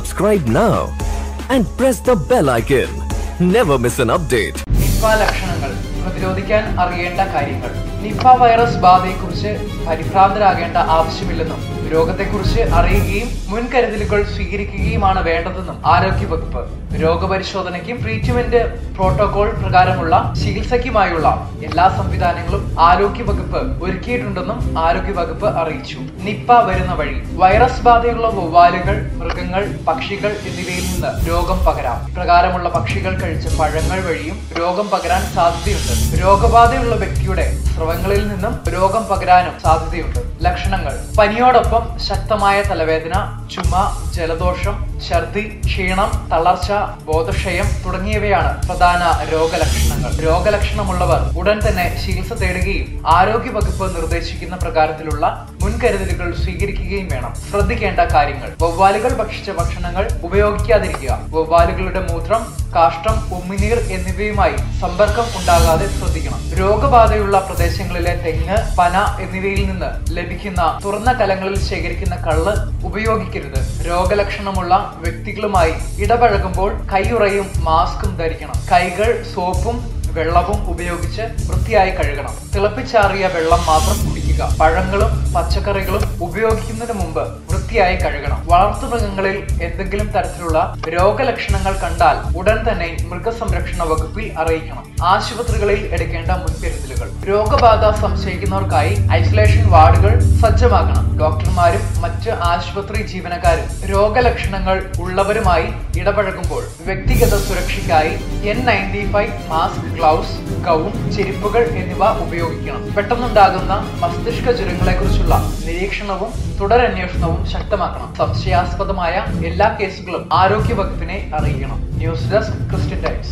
Subscribe now and press the bell icon. Never miss an update. Nipah ലക്ഷണങ്ങൾ പ്രതിരോധിക്കാൻ അറിയേണ്ട കാര്യങ്ങൾ നിപ്പ വൈറസ് ബാധയെക്കുറിച്ച് പരിഭ്രാന്തരാകേണ്ട ആവശ്യമില്ലെന്നും രോഗത്തെക്കുറിച്ച് അറിയുകയും മുൻകരുതലുകൾ സ്വീകരിക്കുകയുമാണ് വേണ്ടതെന്നും ആരോഗ്യവകുപ്പ് രോഗപരിശോധനയ്ക്കും ട്രീറ്റ്മെന്റ് പ്രോട്ടോകോൾ പ്രകാരമുള്ള ചികിത്സയ്ക്കുമായുള്ള എല്ലാ സംവിധാനങ്ങളും ആരോഗ്യവകുപ്പ് ഒരുക്കിയിട്ടുണ്ടെന്നും ആരോഗ്യവകുപ്പ് അറിയിച്ചു നിപ്പ വരുന്ന വഴി വൈറസ് ബാധയുള്ള വവ്വാലുകൾ മൃഗങ്ങൾ പക്ഷികൾ എന്നിവയിൽ നിന്ന് രോഗം പകരാം പ്രകാരമുള്ള പക്ഷികൾ കഴിച്ച പഴങ്ങൾ വഴിയും രോഗം പകരാൻ സാധ്യതയുണ്ട് രോഗബാധയുള്ള വ്യക്തിയുടെ സ്രവങ്ങളിൽ നിന്നും രോഗം പകരാനും സാധ്യതയുണ്ട് ലക്ഷണങ്ങൾ പനിയോടൊപ്പം ശക്തമായ തലവേദന ചുമ ജലദോഷം ഛർദി ക്ഷീണം തളർച്ച ബോധക്ഷയം തുടങ്ങിയവയാണ് പ്രധാന രോഗലക്ഷണങ്ങൾ രോഗലക്ഷണമുള്ളവർ ഉടൻ തന്നെ ചികിത്സ തേടുകയും ആരോഗ്യവകുപ്പ് നിർദ്ദേശിക്കുന്ന പ്രകാരത്തിലുള്ള മുൻകരുതലുകൾ സ്വീകരിക്കുകയും വേണം ശ്രദ്ധിക്കേണ്ട കാര്യങ്ങൾ വവ്വാലുകൾ ഭക്ഷിച്ച ഭക്ഷണങ്ങൾ ഉപയോഗിക്കാതിരിക്കുക വവ്വാലുകളുടെ മൂത്രം കാഷ്ടം ഉമിനീർ എന്നിവയുമായി സമ്പർക്കം ഉണ്ടാകാതെ ശ്രദ്ധിക്കണം രോഗബാധയുള്ള പ്രദേശങ്ങളിലെ തെങ്ങ് പന എന്നിവയിൽ നിന്ന് ലഭിക്കുന്ന തുറന്ന കലങ്ങളിൽ ശേഖരിക്കുന്ന കള്ള് ഉപയോഗിക്കരുത് രോഗലക്ഷണമുള്ള വ്യക്തികളുമായി ഇടപഴകുമ്പോൾ കൈയുറയും മാസ്കും ധരിക്കണം കൈകൾ സോപ്പും വെള്ളവും ഉപയോഗിച്ച് വൃത്തിയായി കഴുകണം തിളപ്പിച്ചാറിയ വെള്ളം മാത്രം കുടിക്കുക പഴങ്ങളും പച്ചക്കറികളും ഉപയോഗിക്കുന്നതിന് മുമ്പ് വൃത്തിയായി കഴുകണം വളർത്തുമൃഗങ്ങളിൽ എന്തെങ്കിലും തരത്തിലുള്ള രോഗലക്ഷണങ്ങൾ കണ്ടാൽ ഉടൻ തന്നെ മൃഗസംരക്ഷണ വകുപ്പിൽ അറിയിക്കണം ആശുപത്രികളിൽ എടുക്കേണ്ട മുൻകരുതലുകൾ രോഗബാധ സംശയിക്കുന്നവർക്കായി ഐസൊലേഷൻ വാർഡുകൾ സജ്ജമാക്കണം ഡോക്ടർമാരും മറ്റ് ആശുപത്രി ജീവനക്കാരും രോഗലക്ഷണങ്ങൾ ഉള്ളവരുമായി ഇടപഴകുമ്പോൾ വ്യക്തിഗത സുരക്ഷയ്ക്കായി N ninety five mask gloves gown ചെരുപ്പുകൾ എന്നിവ ഉപയോഗിക്കണം പെട്ടെന്നുണ്ടാകുന്ന മസ്തിഷ്ക ജ്വരങ്ങളെ കുറിച്ചുള്ള നിരീക്ഷണവും തുടരന്വേഷണവും ശക്തമാക്കണം സംശയാസ്പദമായ എല്ലാ കേസുകളും ആരോഗ്യ വകുപ്പിനെ അറിയിക്കണം news desk Christian Times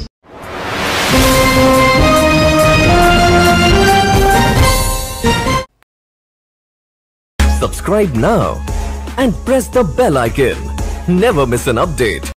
Subscribe now and press the bell icon. Never miss an update.